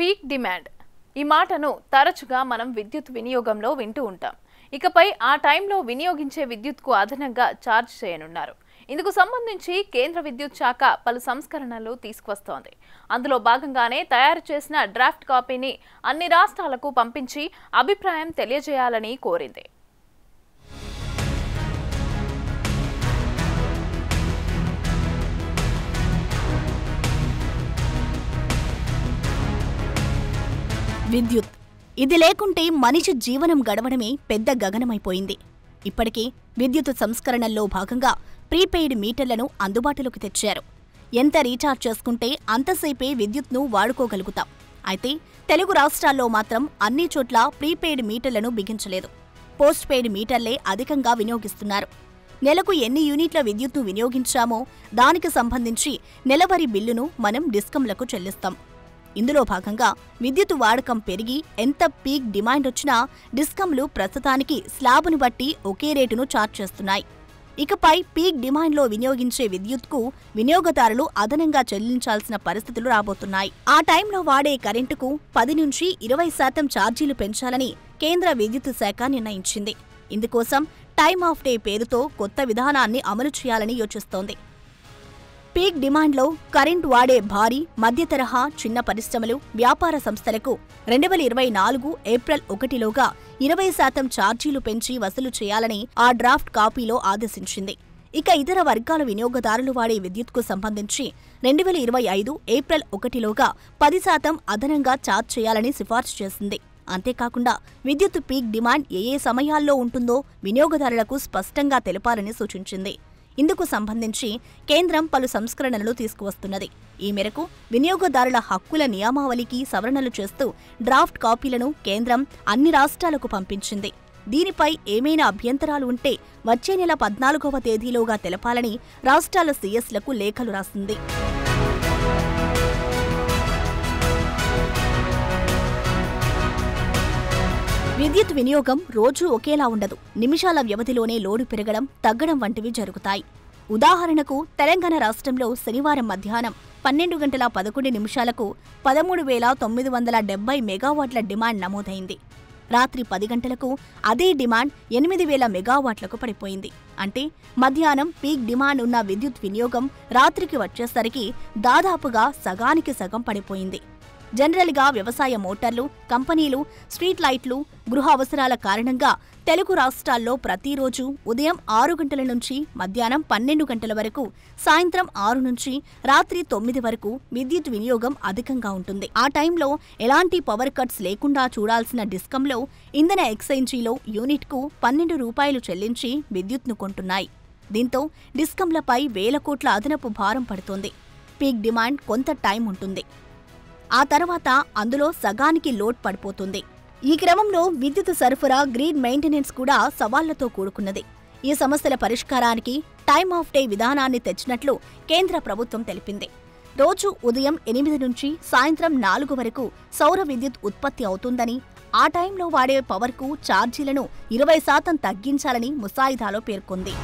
peak demand ఈ మాటను తరచుగా మనం విద్యుత్ వినియోగంలో వింటూ ఉంటాం ఇకపై ఆ టైంలో వినియోగించే విద్యుత్కు అదనంగా ఛార్జ్ చేయనున్నారు ఇందుకు సంబంధించి కేంద్ర విద్యుత్ శాఖ పలు సంస్కరణలు తీసుకువస్తోంది అందులో భాగంగానే తయారు చేసిన డ్రాఫ్ట్ కాపీని అన్ని రాష్ట్రాలకు పంపించి అభిప్రాయం తెలియజేయాలని కోరింది విద్యుత్ ఇది లేకుంటే మనిషి జీవనం గడవడమే పెద్ద గగనమైపోయింది ఇప్పటికే విద్యుత్ సంస్కరణల్లో భాగంగా ప్రీపెయిడ్ మీటర్లను అందుబాటులోకి తెచ్చారు ఎంత రీఛార్జ్ చేసుకుంటే అంతసేపే విద్యుత్ను వాడుకోగలుగుతాం అయితే తెలుగు రాష్ట్రాల్లో మాత్రం అన్ని చోట్ల ప్రీపెయిడ్ మీటర్లను బిగించలేదు పోస్ట్ పెయిడ్ మీటర్లే అధికంగా వినియోగిస్తున్నారు నెలకు ఎన్ని యూనిట్ల విద్యుత్ను వినియోగించామో దానికి సంబంధించి నెలవారీ బిల్లును మనం డిస్కంలకు చెల్లిస్తాం ఇందులో భాగంగా విద్యుత్ వాడకం పెరిగి ఎంత పీక్ డిమాండ్ వచ్చినా డిస్కంలు ప్రస్తుతానికి స్లాబును బట్టి ఒకే రేటును చార్జ్ చేస్తున్నాయి ఇకపై పీక్ డిమాండ్లో వినియోగించే విద్యుత్కు వినియోగదారులు అదనంగా చెల్లించాల్సిన పరిస్థితులు రాబోతున్నాయి ఆ టైంలో వాడే కరెంటుకు పది నుంచి ఇరవై శాతం ఛార్జీలు పెంచాలని కేంద్ర విద్యుత్ శాఖ నిర్ణయించింది ఇందుకోసం టైమ్ ఆఫ్ డే పేరుతో కొత్త విధానాన్ని అమలు చేయాలని యోచిస్తోంది పీక్ డిమాండ్లో కరెంట్ వాడే భారీ మధ్య తరహా చిన్న పరిశ్రమలు వ్యాపార సంస్థలకు రెండు వేల ఇరవై నాలుగు ఏప్రిల్ ఒకటిలోగా ఇరవై శాతం ఛార్జీలు పెంచి వసూలు చేయాలని ఆ డ్రాఫ్ట్ కాపీలో ఆదేశించింది ఇక ఇతర వర్గాల వినియోగదారులు వాడే విద్యుత్కు సంబంధించి రెండు వేల ఇరవై ఐదు ఏప్రిల్ ఒకటిలోగా పది శాతం అదనంగా ఛార్జ్ చేయాలని సిఫార్సు చేసింది అంతేకాకుండా విద్యుత్ పీక్ డిమాండ్ ఏ ఏ సమయాల్లో ఉంటుందో వినియోగదారులకు స్పష్టంగా తెలపాలని సూచించింది ఇందుకు సంబంధించి కేంద్రం పలు సంస్కరణలు తీసుకువస్తున్నది ఈ మేరకు వినియోగదారుల హక్కుల నియమావళికి సవరణలు చేస్తూ డ్రాఫ్ట్ కాపీలను కేంద్రం అన్ని రాష్ట్రాలకు పంపించింది దీనిపై ఏమైనా అభ్యంతరాలు ఉంటే వచ్చే నెల పద్నాలుగవ తేదీలోగా తెలపాలని రాష్ట్రాల సీఎస్లకు లేఖలు రాసింది విద్యుత్ వినియోగం రోజూ ఒకేలా ఉండదు నిమిషాల వ్యవధిలోనే లోడు పెరగడం తగ్గడం వంటివి జరుగుతాయి ఉదాహరణకు తెలంగాణ రాష్ట్రంలో శనివారం మధ్యాహ్నం పన్నెండు గంటల పదకొండు నిమిషాలకు పదమూడు వేల తొమ్మిది వందల డెబ్బై మెగావాట్ల డిమాండ్ నమోదైంది రాత్రి పది గంటలకు అదే డిమాండ్ ఎనిమిది వేల మెగావాట్లకు పడిపోయింది అంటే మధ్యాహ్నం పీక్ డిమాండ్ ఉన్న విద్యుత్ వినియోగం రాత్రికి వచ్చేసరికి దాదాపుగా సగానికి సగం పడిపోయింది జనరల్గా వ్యవసాయ మోటార్లు కంపెనీలు స్ట్రీట్ లైట్లు గృహ అవసరాల కారణంగా తెలుగు రాష్ట్రాల్లో ప్రతిరోజు ఉదయం ఆరు గంటల నుంచి మధ్యాహ్నం పన్నెండు గంటల వరకు సాయంత్రం ఆరు నుంచి రాత్రి తొమ్మిది వరకు విద్యుత్ వినియోగం అధికంగా ఉంటుంది ఆ టైంలో ఎలాంటి పవర్ కట్స్ లేకుండా చూడాల్సిన డిస్కంలో ఇంధన ఎక్సైంజీలో యూనిట్కు పన్నెండు రూపాయలు చెల్లించి విద్యుత్ను కొంటున్నాయి దీంతో డిస్కంలపై వేల కోట్ల అదనపు భారం పడుతోంది పీక్ డిమాండ్ కొంత టైం ఉంటుంది ఆ తర్వాత అందులో సగానికి లోడ్ పడిపోతుంది ఈ క్రమంలో విద్యుత్ సరఫరా గ్రీడ్ మెయింటెనెన్స్ కూడా సవాళ్లతో కూడుకున్నది ఈ సమస్యల పరిష్కారానికి టైమ్ ఆఫ్ డే విధానాన్ని తెచ్చినట్లు కేంద్ర ప్రభుత్వం తెలిపింది రోజు ఉదయం ఎనిమిది నుంచి సాయంత్రం నాలుగు వరకు సౌర విద్యుత్ ఉత్పత్తి అవుతుందని ఆ టైంలో వాడే పవర్కు ఛార్జీలను ఇరవై శాతం తగ్గించాలని ముసాయిదాలో పేర్కొంది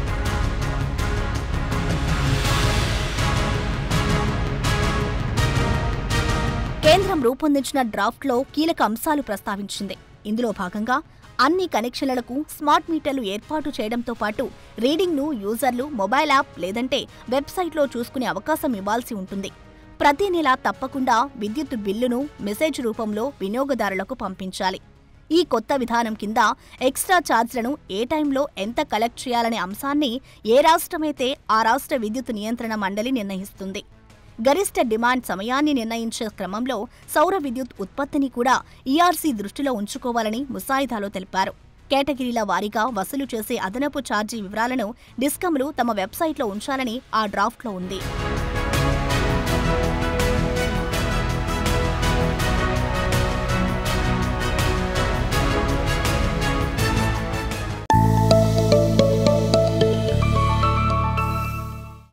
కేంద్రం రూపొందించిన డ్రాఫ్ట్లో కీలక అంశాలు ప్రస్తావించింది ఇందులో భాగంగా అన్ని కనెక్షన్లకు స్మార్ట్ మీటర్లు ఏర్పాటు చేయడంతో పాటు రీడింగ్ను యూజర్లు మొబైల్ యాప్ లేదంటే వెబ్సైట్లో చూసుకునే అవకాశం ఇవ్వాల్సి ఉంటుంది ప్రతి నెల తప్పకుండా విద్యుత్ బిల్లును మెసేజ్ రూపంలో వినియోగదారులకు పంపించాలి ఈ కొత్త విధానం కింద ఎక్స్ట్రా ఛార్జ్లను ఏ టైంలో ఎంత కలెక్ట్ చేయాలనే అంశాన్ని ఏ రాష్ట్రమైతే ఆ రాష్ట్ర విద్యుత్ నియంత్రణ మండలి నిర్ణయిస్తుంది గరిష్ట డిమాండ్ సమయాన్ని నిర్ణయించే క్రమంలో సౌర విద్యుత్ ఉత్పత్తిని కూడా ఈఆర్సీ దృష్టిలో ఉంచుకోవాలని ముసాయిదాలో తెలిపారు కేటగిరీల వారీగా వసూలు చేసే అదనపు ఛార్జీ వివరాలను డిస్కంలు తమ వెబ్సైట్లో ఉంచాలని ఆ డ్రాఫ్ట్లో ఉంది